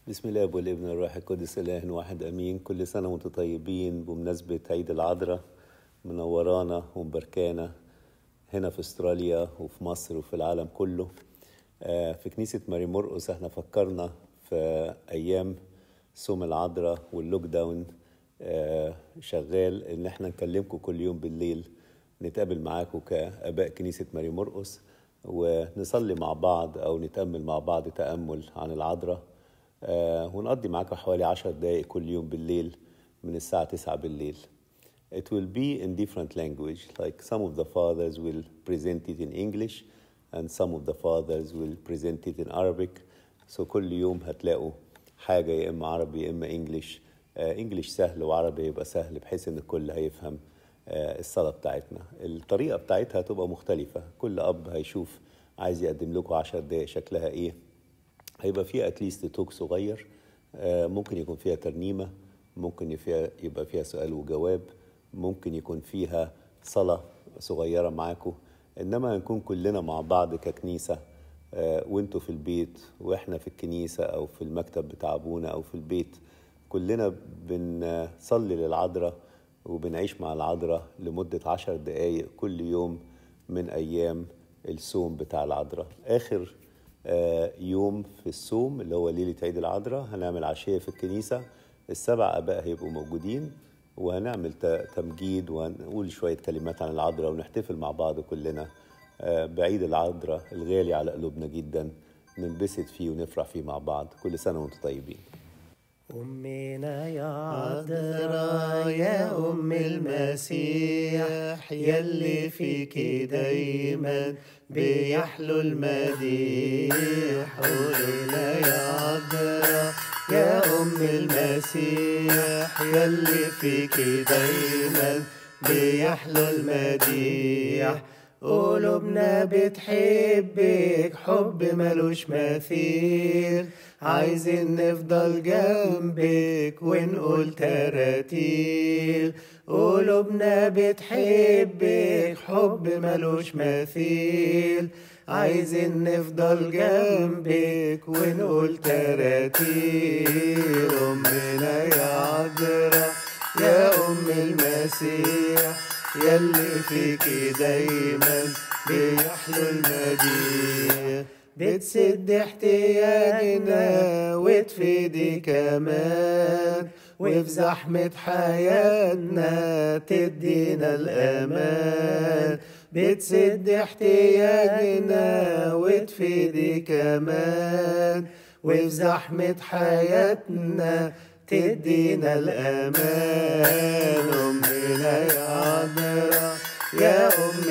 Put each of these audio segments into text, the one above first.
بسم الله والابن الروح القدس اله واحد امين كل سنه وانتم طيبين بمناسبه عيد العذراء منورانا ومباركانا هنا في استراليا وفي مصر وفي العالم كله آه، في كنيسه ماري مرقس احنا فكرنا في ايام صوم العذراء واللوك داون آه، شغال ان احنا نكلمكم كل يوم بالليل نتقابل معاكم كاباء كنيسه ماري مرقس ونصلي مع بعض او نتامل مع بعض تامل عن العذراء آه، ونقضي معاكم حوالي عشر دقايق كل يوم بالليل من الساعة 9 بالليل. It will be in different language, like some of the fathers will present it in English and some of the fathers will present it in Arabic. So كل يوم هتلاقوا حاجة يا إما عربي يا إما إنجليش. إنجليش سهل وعربي يبقى سهل بحيث إن الكل هيفهم آه، الصلاة بتاعتنا. الطريقة بتاعتها هتبقى مختلفة. كل أب هيشوف عايز يقدم لكم عشر دقايق شكلها إيه هيبقى فيها اتليست توك صغير آه، ممكن يكون فيها ترنيمة ممكن فيها يبقى فيها سؤال وجواب ممكن يكون فيها صلاة صغيرة معاكم إنما هنكون كلنا مع بعض ككنيسة آه، وانتوا في البيت واحنا في الكنيسة أو في المكتب بتاع أبونا أو في البيت كلنا بنصلي للعذراء وبنعيش مع العذراء لمدة عشر دقايق كل يوم من أيام الصوم بتاع العذراء آخر آه، يوم في الصوم اللي هو ليلة عيد العذراء هنعمل عشية في الكنيسة السبع آباء هيبقوا موجودين وهنعمل ت- تمجيد وهنقول شوية كلمات عن العذراء ونحتفل مع بعض كلنا آه، بعيد العذراء الغالي على قلوبنا جدا ننبسط فيه ونفرح فيه مع بعض كل سنة وانتم طيبين أمنا يا عذراء يا أم المسيح يلي فيكي دايما بيحلو المديح قولنا يا عذراء يا أم المسيح يلي فيكي دايما بيحلو المديح قلوبنا بتحبك حب ملوش مثيل عايزين نفضل جنبك ونقول تراتيل قلوبنا بتحبك حب ملوش مثيل عايزين نفضل جنبك ونقول تراتيل أمنا يا عذراء يا أم المسيح يلي فيكي دايما بيحلو المديح بتسد احتياجنا وتفيدي كمان وفي زحمة حياتنا تدينا الأمان بتسد احتياجنا وتفيدي كمان وفي زحمة حياتنا تدينا الأمان أمنا يا عذراء يا أم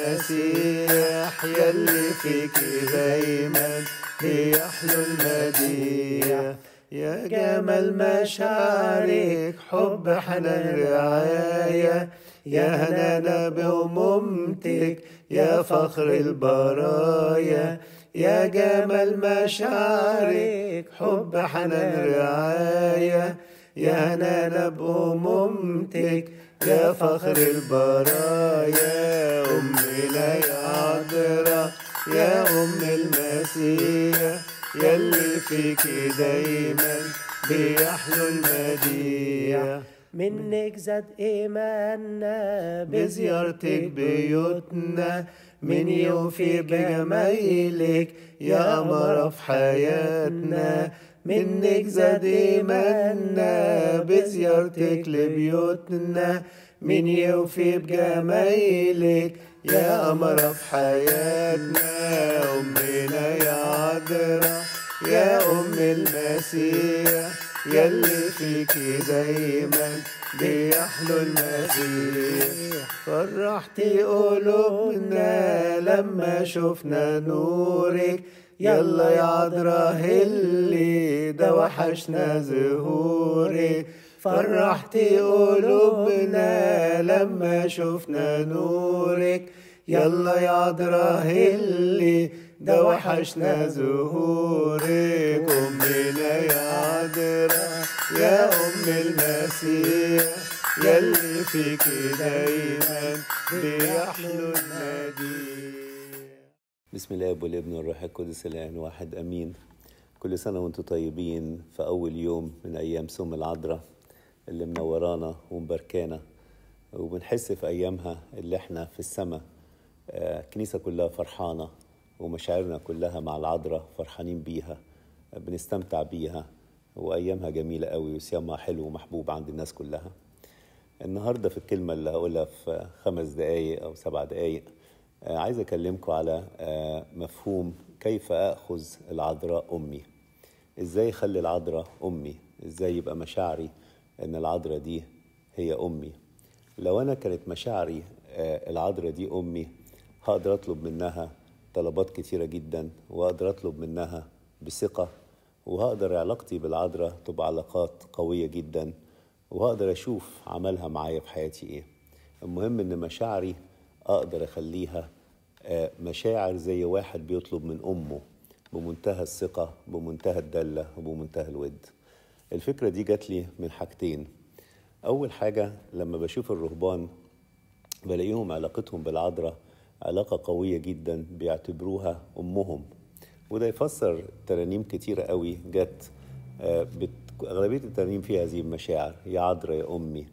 المسيح يلي فيكي دايما بيحلو المديح يا جمال مشاعرك حب حنان رعاية يا هنانا بأمومتك يا فخر البرايا يا جمال مشاعرك حب حنان رعاية يا هنانا بأمومتك يا فخر البرايا أمنا يا عذراء يا أم المسيح يلي فيكي دايما بيحلو المديح منك زاد إيماننا بزيارتك بيوتنا من يوفي بجمايلك يا قمرة في حياتنا منك زاد إيماننا بزيارتك لبيوتنا من يوفي بجمايلك يا قمرة في حياتنا أمنا يا عذراء يا أم المسيح يلي فيكي دايما بيحلو المسيح فرحتي قلوبنا لما شفنا نورك يلا يا عذراء هلي ده وحشنا ظهورك فرحتي قلوبنا لما شفنا نورك يلا يا عذراء هلي ده وحشنا ظهورك أمنا يا عذراء يا أم المسيح يلي فيكي دايما بيحلو المديح بسم الله والابن والروح القدس الآن واحد أمين كل سنة وانتم طيبين في أول يوم من أيام سم العذراء اللي منورانا ومباركانا وبنحس في أيامها اللي احنا في السماء الكنيسة كلها فرحانة ومشاعرنا كلها مع العذراء فرحانين بيها بنستمتع بيها وأيامها جميلة قوي وصيامها حلو ومحبوب عند الناس كلها النهاردة في الكلمة اللي هقولها في خمس دقايق أو سبع دقايق عايز أكلمكم على مفهوم كيف أخذ العذراء أمي إزاي أخلي العذراء أمي إزاي يبقى مشاعري إن العذراء دي هي أمي لو أنا كانت مشاعري العذراء دي أمي هقدر أطلب منها طلبات كتيرة جدا وأقدر أطلب منها بثقة وهقدر علاقتي بالعذراء تبقى علاقات قوية جدا وهقدر أشوف عملها معايا في حياتي إيه المهم إن مشاعري أقدر أخليها مشاعر زي واحد بيطلب من أمه بمنتهى الثقة بمنتهى الدلة وبمنتهى الود الفكرة دي جات لي من حاجتين أول حاجة لما بشوف الرهبان بلاقيهم علاقتهم بالعذراء علاقة قوية جدا بيعتبروها أمهم وده يفسر ترانيم كتيرة قوي جت بت... أغلبية الترانيم فيها هذه المشاعر يا عذراء يا أمي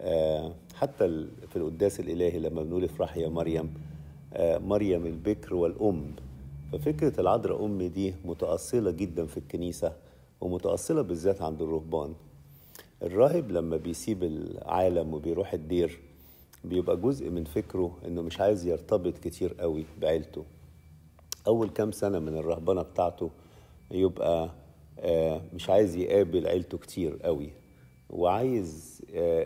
حتى في القداس الإلهي لما بنقول افرح يا مريم مريم البكر والأم ففكرة العذراء أمي دي متأصلة جدا في الكنيسة ومتأصلة بالذات عند الرهبان الراهب لما بيسيب العالم وبيروح الدير بيبقى جزء من فكره انه مش عايز يرتبط كتير قوي بعيلته اول كام سنة من الرهبنة بتاعته يبقى مش عايز يقابل عيلته كتير قوي وعايز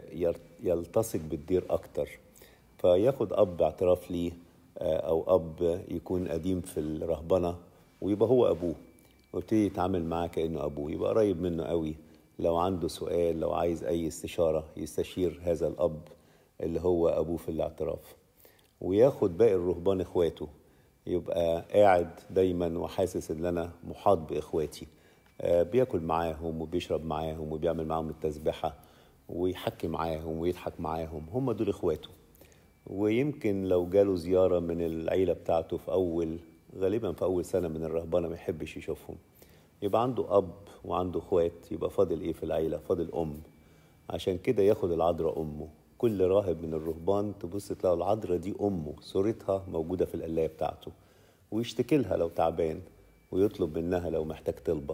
يلتصق بالدير اكتر فياخد اب اعتراف ليه او اب يكون قديم في الرهبنة ويبقى هو ابوه ويبتدي يتعامل معاه كانه ابوه يبقى قريب منه قوي لو عنده سؤال لو عايز اي استشارة يستشير هذا الاب اللي هو ابوه في الاعتراف وياخد باقي الرهبان اخواته يبقى قاعد دايما وحاسس ان انا محاط باخواتي بياكل معاهم وبيشرب معاهم وبيعمل معاهم التسبحه ويحكي معاهم ويضحك معاهم هم دول اخواته ويمكن لو جاله زياره من العيله بتاعته في اول غالبا في اول سنه من الرهبنه ما يحبش يشوفهم يبقى عنده اب وعنده اخوات يبقى فاضل ايه في العيله فاضل ام عشان كده ياخد العذراء امه كل راهب من الرهبان تبص تلاقوا العذراء دي امه صورتها موجوده في القلايه بتاعته ويشتكي لها لو تعبان ويطلب منها لو محتاج طلبه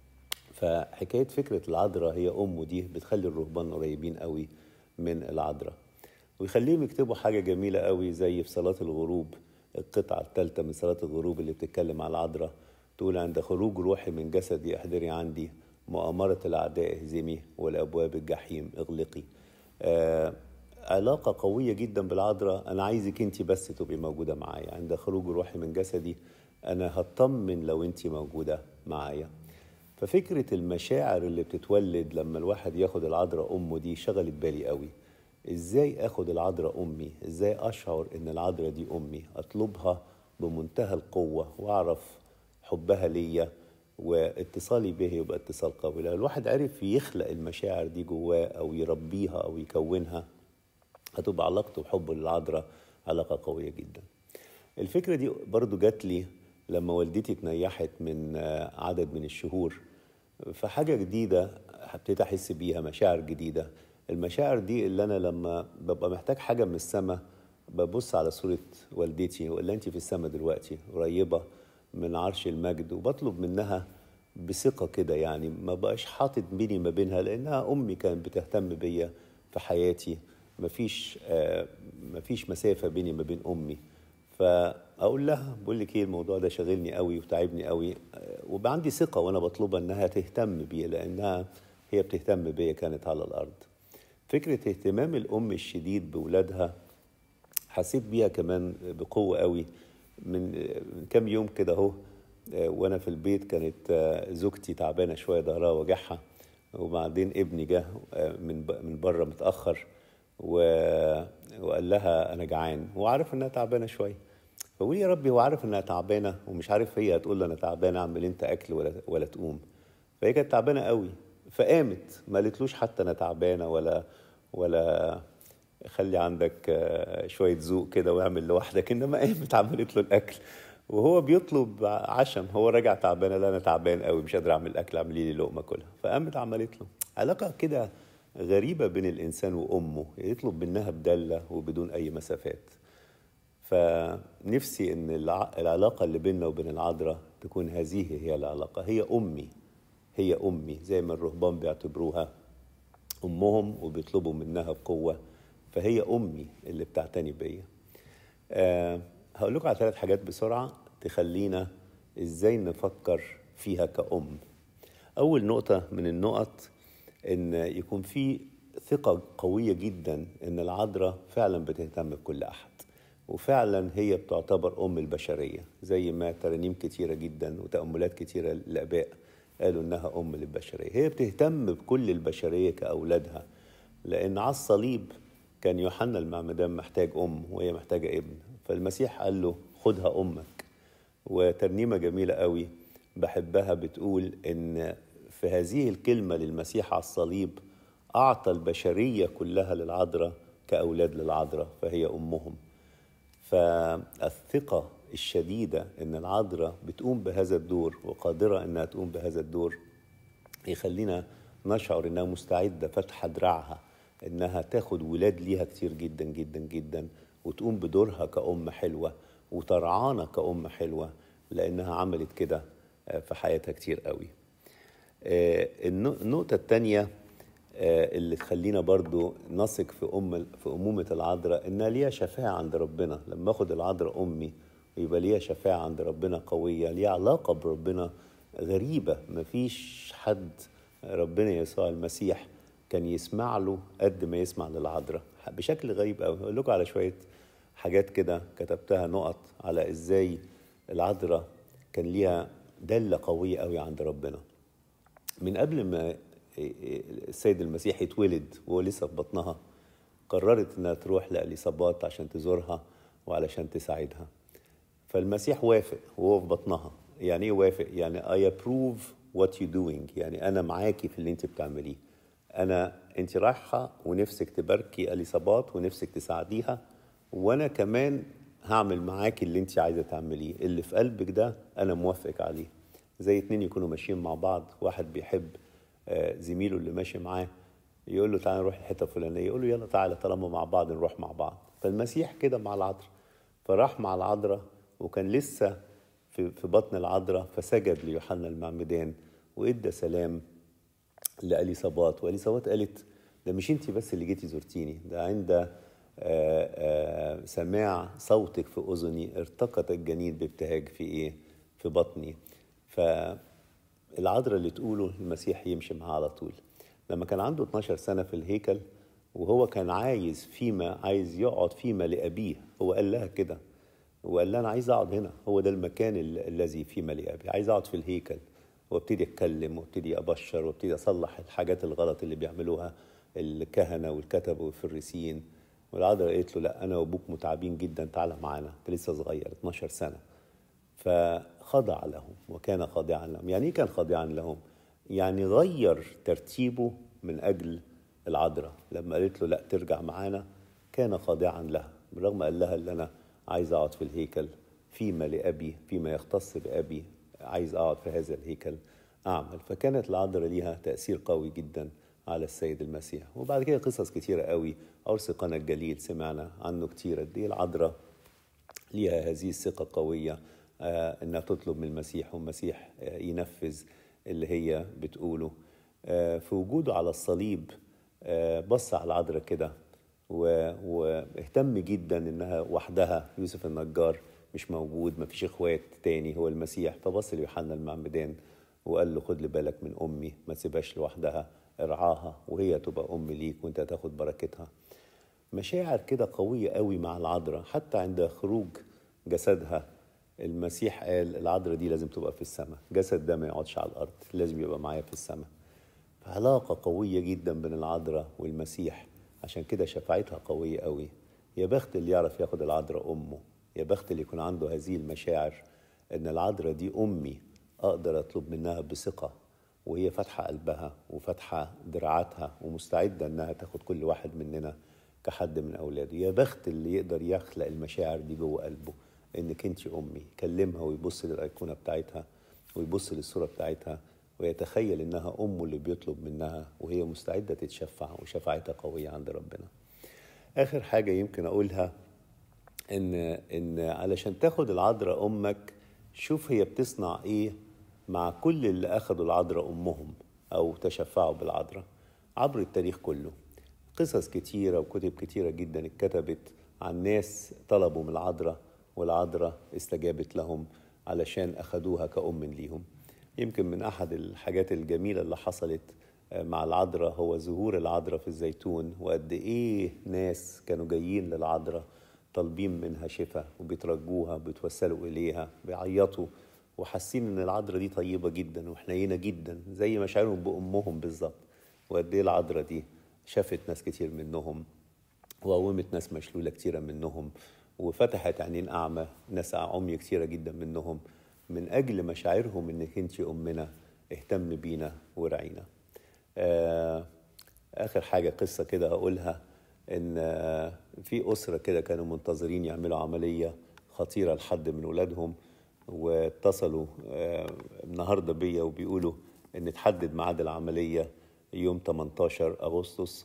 فحكايه فكره العذراء هي امه دي بتخلي الرهبان قريبين قوي من العذراء ويخليهم يكتبوا حاجه جميله قوي زي في صلاه الغروب القطعه الثالثه من صلاه الغروب اللي بتتكلم على العذراء تقول عند خروج روحي من جسدي احضري عندي مؤامره الاعداء اهزمي والابواب الجحيم اغلقي آه علاقة قوية جدا بالعذراء أنا عايزك أنت بس تبقي موجودة معايا عند خروج روحي من جسدي أنا هطمن لو أنت موجودة معايا ففكرة المشاعر اللي بتتولد لما الواحد ياخد العذراء أمه دي شغلت بالي قوي إزاي أخد العذراء أمي إزاي أشعر إن العذراء دي أمي أطلبها بمنتهى القوة وأعرف حبها ليا واتصالي به يبقى اتصال قوي لو الواحد عرف يخلق المشاعر دي جواه أو يربيها أو يكونها هتبقى علاقته بحبه للعذراء علاقة قوية جدا الفكرة دي برضو جات لي لما والدتي اتنيحت من عدد من الشهور فحاجة جديدة ابتديت أحس بيها مشاعر جديدة المشاعر دي اللي أنا لما ببقى محتاج حاجة من السماء ببص على صورة والدتي ولا أنت في السماء دلوقتي قريبة من عرش المجد وبطلب منها بثقة كده يعني ما بقاش حاطط بيني ما بينها لأنها أمي كانت بتهتم بيا في حياتي مفيش آه مفيش مسافه بيني ما بين امي فاقول لها بقول لك ايه الموضوع ده شاغلني قوي وتعبني قوي آه وبقى عندي ثقه وانا بطلبها انها تهتم بيا لانها هي بتهتم بيا كانت على الارض فكره اهتمام الام الشديد باولادها حسيت بيها كمان بقوه قوي من من كام يوم كده اهو آه وانا في البيت كانت زوجتي تعبانه شويه ظهرها وجعها وبعدين ابني جه من من بره متاخر و... وقال لها انا جعان هو عارف انها تعبانه شويه فقول يا ربي هو عارف انها تعبانه ومش عارف هي هتقول له انا تعبانه اعمل انت اكل ولا ولا تقوم فهي كانت تعبانه قوي فقامت ما قالتلوش حتى انا تعبانه ولا ولا خلي عندك شويه ذوق كده واعمل لوحدك انما قامت عملت له الاكل وهو بيطلب عشم هو راجع تعبان لا انا تعبان قوي مش قادر اعمل اكل اعملي لي لقمه كلها فقامت عملت له علاقه كده غريبه بين الانسان وامه يطلب منها بدله وبدون اي مسافات فنفسي ان الع- العلاقه اللي بيننا وبين العذراء تكون هذه هي العلاقه هي امي هي امي زي ما الرهبان بيعتبروها امهم وبيطلبوا منها بقوه فهي امي اللي بتعتني بيا أه هقول لكم على ثلاث حاجات بسرعه تخلينا ازاي نفكر فيها كأم اول نقطه من النقط ان يكون في ثقه قويه جدا ان العذراء فعلا بتهتم بكل احد وفعلا هي بتعتبر ام البشريه زي ما ترانيم كتيره جدا وتاملات كتيره للاباء قالوا انها ام للبشريه هي بتهتم بكل البشريه كاولادها لان على الصليب كان يوحنا المعمدان محتاج ام وهي محتاجه ابن فالمسيح قال له خدها امك وترنيمه جميله قوي بحبها بتقول ان في هذه الكلمه للمسيح على الصليب اعطى البشريه كلها للعذراء كاولاد للعذراء فهي امهم فالثقه الشديده ان العذراء بتقوم بهذا الدور وقادره انها تقوم بهذا الدور يخلينا نشعر انها مستعده فاتحه دراعها انها تاخد ولاد ليها كتير جدا جدا جدا وتقوم بدورها كأم حلوة وترعانا كأم حلوة لأنها عملت كده في حياتها كتير قوي آه، النو- النقطة التانية آه، اللي تخلينا برضو نثق في أم في أمومة العذراء إنها ليها شفاعة عند ربنا لما أخد العذراء أمي ويبقى ليها شفاعة عند ربنا قوية ليها علاقة بربنا غريبة مفيش حد ربنا يسوع المسيح كان يسمع له قد ما يسمع للعذراء بشكل غريب قوي اقول لكم على شويه حاجات كده كتبتها نقط على ازاي العذراء كان ليها دله قويه قوي عند ربنا من قبل ما السيد المسيح يتولد وهو لسه في بطنها قررت انها تروح لاليصابات عشان تزورها وعلشان تساعدها فالمسيح وافق وهو في بطنها يعني ايه وافق يعني I approve what you doing يعني انا معاكي في اللي انت بتعمليه انا انت رايحه ونفسك تباركي اليصابات ونفسك تساعديها وانا كمان هعمل معاكي اللي انت عايزه تعمليه اللي في قلبك ده انا موافقك عليه زي اتنين يكونوا ماشيين مع بعض واحد بيحب آه، زميله اللي ماشي معاه يقول له تعالى نروح الحته الفلانيه يقول له يلا تعالى طالما مع بعض نروح مع بعض فالمسيح كده مع العذراء فراح مع العذراء وكان لسه في في بطن العذراء فسجد ليوحنا المعمدان وادى سلام لاليصابات واليصابات قالت ده مش انت بس اللي جيتي زرتيني ده عند آه، آه، سماع صوتك في اذني ارتقت الجنين بابتهاج في ايه في بطني فالعذراء اللي تقوله المسيح يمشي معاه على طول لما كان عنده 12 سنه في الهيكل وهو كان عايز فيما عايز يقعد فيما لابيه هو قال لها كده وقال لها انا عايز اقعد هنا هو ده المكان ال- الذي فيما لابي عايز اقعد في الهيكل وابتدي اتكلم وابتدي ابشر وابتدي اصلح الحاجات الغلط اللي بيعملوها الكهنه والكتبه والفريسيين والعذراء قالت له لا انا وابوك متعبين جدا تعالى معانا انت لسه صغير 12 سنه فخضع لهم وكان خاضعا لهم يعني ايه كان خاضعا لهم يعني غير ترتيبه من اجل العذراء لما قالت له لا ترجع معانا كان خاضعا لها بالرغم قال لها اللي انا عايز اقعد في الهيكل فيما لابي فيما يختص بابي عايز اقعد في هذا الهيكل اعمل فكانت العذراء ليها تاثير قوي جدا على السيد المسيح وبعد كده قصص كتيره قوي عرس قنا الجليل سمعنا عنه كتير قد ايه العذراء ليها هذه الثقة قوية آه، إنها تطلب من المسيح والمسيح آه، ينفذ اللي هي بتقوله آه، في وجوده على الصليب آه، بص على العذراء كده و- واهتم جدا إنها وحدها يوسف النجار مش موجود مفيش إخوات تاني هو المسيح فبص ليوحنا المعمدان وقال له خد لي بالك من أمي ما تسيبهاش لوحدها ارعاها وهي تبقى أم ليك وأنت هتاخد بركتها مشاعر كده قوية قوي مع العذراء حتى عند خروج جسدها المسيح قال العذراء دي لازم تبقى في السماء جسد ده ما يقعدش على الأرض لازم يبقى معايا في السماء فعلاقة قوية جدا بين العذراء والمسيح عشان كده شفاعتها قوية قوي يا بخت اللي يعرف ياخد العذراء أمه يا بخت اللي يكون عنده هذه المشاعر إن العذراء دي أمي أقدر أطلب منها بثقة وهي فاتحة قلبها وفاتحة دراعاتها ومستعدة إنها تاخد كل واحد مننا كحد من أولاده يا بخت اللي يقدر يخلق المشاعر دي جوه قلبه انك انت امي كلمها ويبص للايقونه بتاعتها ويبص للصوره بتاعتها ويتخيل انها امه اللي بيطلب منها وهي مستعده تتشفع وشفاعتها قويه عند ربنا اخر حاجه يمكن اقولها ان ان علشان تاخد العذراء امك شوف هي بتصنع ايه مع كل اللي اخدوا العذراء امهم او تشفعوا بالعذراء عبر التاريخ كله قصص كتيره وكتب كتيره جدا اتكتبت عن ناس طلبوا من العذراء والعذراء استجابت لهم علشان اخدوها كأم ليهم يمكن من احد الحاجات الجميله اللي حصلت مع العذراء هو ظهور العذراء في الزيتون وقد ايه ناس كانوا جايين للعذراء طالبين منها شفاء وبيترجوها وبيتوسلوا اليها بيعيطوا وحاسين ان العذراء دي طيبه جدا وحنينه جدا زي مشاعرهم بامهم بالظبط وقد ايه العذراء دي شافت ناس كتير منهم وقومت ناس مشلوله كتيره منهم وفتحت عينين اعمى ناس عمي كتيره جدا منهم من اجل مشاعرهم انك انت امنا اهتم بينا ورعينا آه اخر حاجه قصه كده هقولها ان آه في اسره كده كانوا منتظرين يعملوا عمليه خطيره لحد من ولادهم واتصلوا آه النهارده بيا وبيقولوا ان اتحدد ميعاد العمليه يوم 18 اغسطس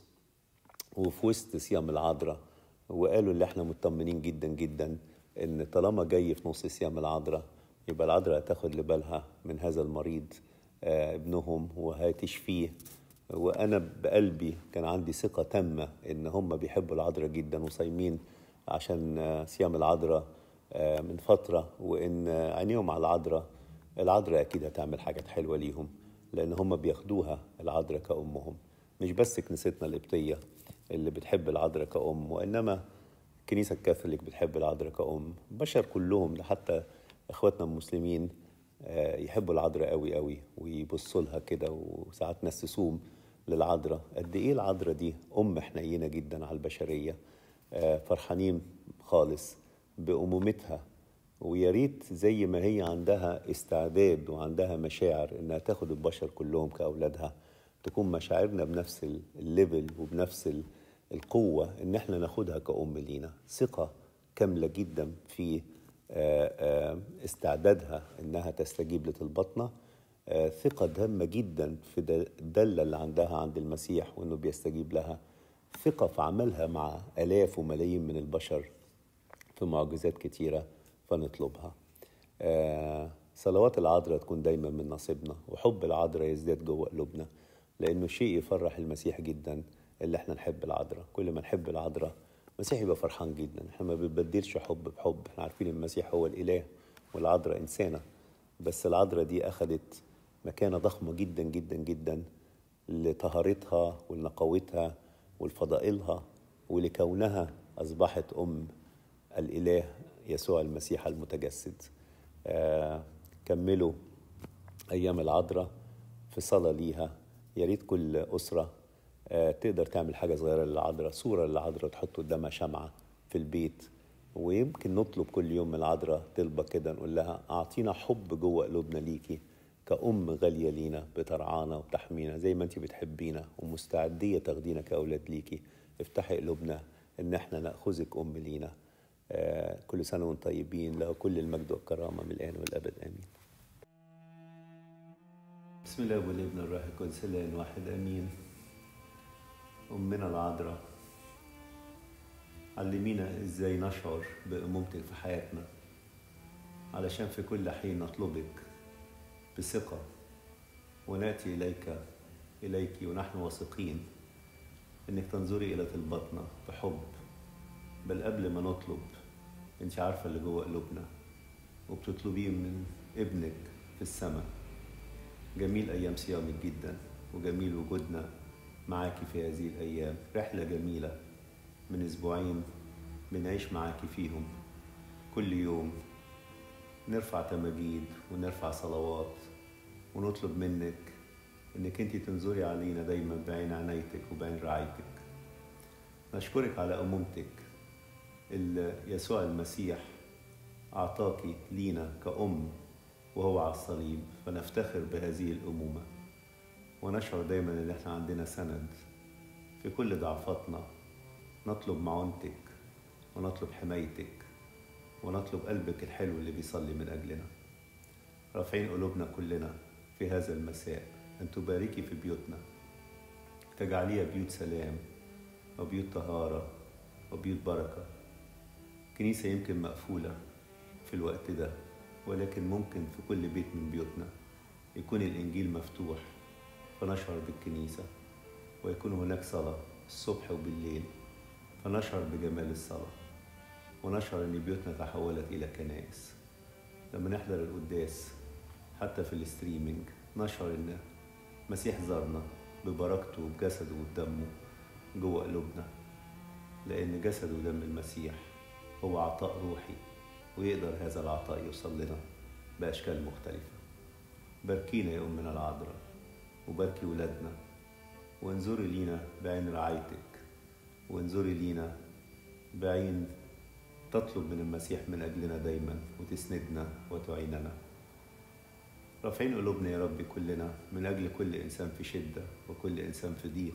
وفي وسط صيام العذراء وقالوا اللي احنا مطمنين جدا جدا ان طالما جاي في نص صيام العذراء يبقى العذراء هتاخد لبالها من هذا المريض آه ابنهم وهتشفيه وانا بقلبي كان عندي ثقه تامه ان هم بيحبوا العذراء جدا وصايمين عشان آه صيام العذراء آه من فتره وان عينيهم على العذراء العذراء اكيد هتعمل حاجات حلوه ليهم لان هم بياخدوها العذراء كامهم مش بس كنيستنا القبطيه اللي بتحب العذراء كأم وإنما الكنيسة الكاثوليك بتحب العذراء كأم بشر كلهم ده حتى إخواتنا المسلمين يحبوا العذراء قوي قوي ويبصوا لها كده وساعات ناس تصوم للعذراء قد إيه العذراء دي أم حنينة جدا على البشرية فرحانين خالص بأمومتها ويا ريت زي ما هي عندها استعداد وعندها مشاعر إنها تاخد البشر كلهم كأولادها تكون مشاعرنا بنفس الليفل وبنفس القوة إن إحنا ناخدها كأم لينا ثقة كاملة جدا في استعدادها إنها تستجيب لطلباتنا ثقة تامة جدا في الدالة اللي عندها عند المسيح وإنه بيستجيب لها ثقة في عملها مع آلاف وملايين من البشر في معجزات كتيرة فنطلبها صلوات العذراء تكون دايما من نصيبنا وحب العذراء يزداد جوه قلوبنا لانه شيء يفرح المسيح جدا اللي احنا نحب العذراء كل ما نحب العذراء المسيح يبقى فرحان جدا احنا ما بنبدلش حب بحب احنا عارفين المسيح هو الاله والعذراء انسانه بس العذراء دي اخذت مكانه ضخمه جدا جدا جدا لطهارتها ولنقاوتها ولفضائلها ولكونها اصبحت ام الاله يسوع المسيح المتجسد آه كملوا ايام العذراء في صلاه ليها يا ريت كل اسره آه تقدر تعمل حاجه صغيره للعذراء صوره للعذراء تحط قدامها شمعه في البيت ويمكن نطلب كل يوم من العذراء طلبه كده نقول لها اعطينا حب جوه قلوبنا ليكي كأم غالية لينا بترعانا وبتحمينا زي ما انت بتحبينا ومستعدية تاخدينا كأولاد ليكي افتحي قلوبنا ان احنا نأخذك أم لينا آه كل سنة وانتم طيبين له كل المجد والكرامة من الآن والأبد آمين بسم الله والابن الروح القدس الآن واحد آمين أمنا العذراء علمينا ازاي نشعر بأمومتك في حياتنا علشان في كل حين نطلبك بثقة ونأتي إليك إليك ونحن واثقين إنك تنظري إلى طلباتنا بحب بل قبل ما نطلب أنت عارفة اللي جوه قلوبنا وبتطلبيه من ابنك في السماء جميل أيام صيامك جدا وجميل وجودنا معاكي في هذه الأيام رحلة جميلة من أسبوعين بنعيش معاكي فيهم كل يوم نرفع تماجيد ونرفع صلوات ونطلب منك انك انت تنظري علينا دايما بعين عنايتك وبعين رعايتك نشكرك على امومتك اللي يسوع المسيح اعطاكي لينا كأم وهو على الصليب فنفتخر بهذه الأمومة ونشعر دايما ان احنا عندنا سند في كل ضعفاتنا نطلب معونتك ونطلب حمايتك ونطلب قلبك الحلو اللي بيصلي من أجلنا رافعين قلوبنا كلنا في هذا المساء أن تباركي في بيوتنا تجعليها بيوت سلام وبيوت طهارة وبيوت بركة كنيسة يمكن مقفولة في الوقت ده ولكن ممكن في كل بيت من بيوتنا يكون الإنجيل مفتوح فنشعر بالكنيسة ويكون هناك صلاة الصبح وبالليل فنشعر بجمال الصلاة ونشعر أن بيوتنا تحولت إلى كنائس لما نحضر القداس حتى في الستريمينج نشعر أن مسيح زارنا ببركته وبجسده وبدمه جوه قلوبنا لأن جسد ودم المسيح هو عطاء روحي ويقدر هذا العطاء يوصل لنا بأشكال مختلفة باركينا يا أمنا العذراء وباركي ولادنا وانظري لينا بعين رعايتك وانظري لينا بعين تطلب من المسيح من أجلنا دايما وتسندنا وتعيننا رافعين قلوبنا يا رب كلنا من أجل كل إنسان في شدة وكل إنسان في ضيق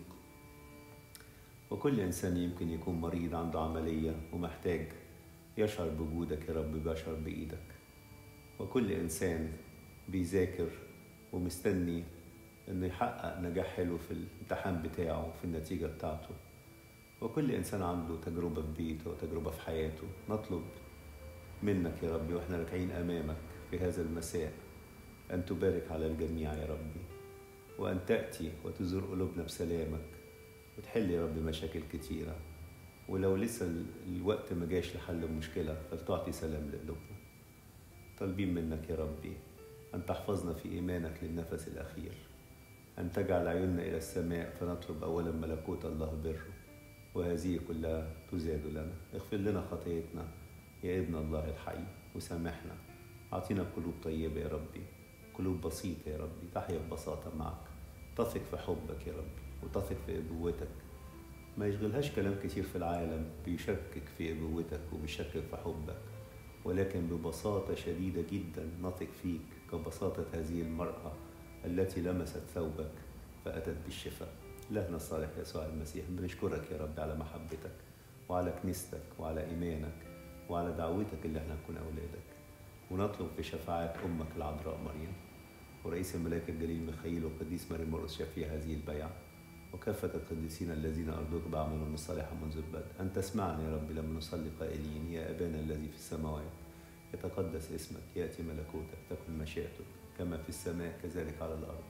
وكل إنسان يمكن يكون مريض عنده عملية ومحتاج يشعر بوجودك يا رب بيشعر بإيدك وكل إنسان بيذاكر ومستني إنه يحقق نجاح حلو في الامتحان بتاعه وفي النتيجة بتاعته وكل إنسان عنده تجربة في بيته وتجربة في حياته نطلب منك يا ربي وإحنا راكعين أمامك في هذا المساء أن تبارك على الجميع يا ربي وأن تأتي وتزور قلوبنا بسلامك وتحل يا رب مشاكل كتيرة ولو لسه الوقت ما جاش لحل المشكلة فلتعطي سلام لقلوبنا طالبين منك يا ربي أن تحفظنا في إيمانك للنفس الأخير أن تجعل عيوننا إلى السماء فنطلب أولا ملكوت الله بره وهذه كلها تزاد لنا اغفر لنا خطيتنا يا ابن الله الحي وسامحنا أعطينا قلوب طيبة يا ربي قلوب بسيطة يا ربي تحيا ببساطة معك تثق في حبك يا ربي وتثق في أبوتك ما يشغلهاش كلام كتير في العالم بيشكك في أبوتك وبيشكك في حبك ولكن ببساطة شديدة جدا نثق فيك كبساطة هذه المرأة التي لمست ثوبك فأتت بالشفاء لهنا الصالح يسوع المسيح بنشكرك يا رب على محبتك وعلى كنيستك وعلى إيمانك وعلى دعوتك اللي احنا نكون أولادك ونطلب في شفاعة أمك العذراء مريم ورئيس الملائكة الجليل ميخائيل وقديس مريم مرقس شفيع هذه البيعة وكافة القديسين الذين أرجوك بعملهم الصالحة منذ البدء أن تسمعنا يا رب لما نصلي قائلين يا أبانا الذي في السماوات يتقدس اسمك يأتي ملكوتك تكن مشيئتك كما في السماء كذلك على الأرض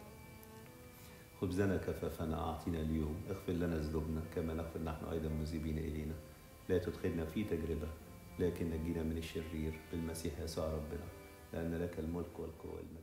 خبزنا كفافنا أعطينا اليوم اغفر لنا ذنوبنا كما نغفر نحن أيضا مذنبين إلينا لا تدخلنا في تجربة لكن نجينا من الشرير بالمسيح يسوع ربنا لأن لك الملك والقوة والمجد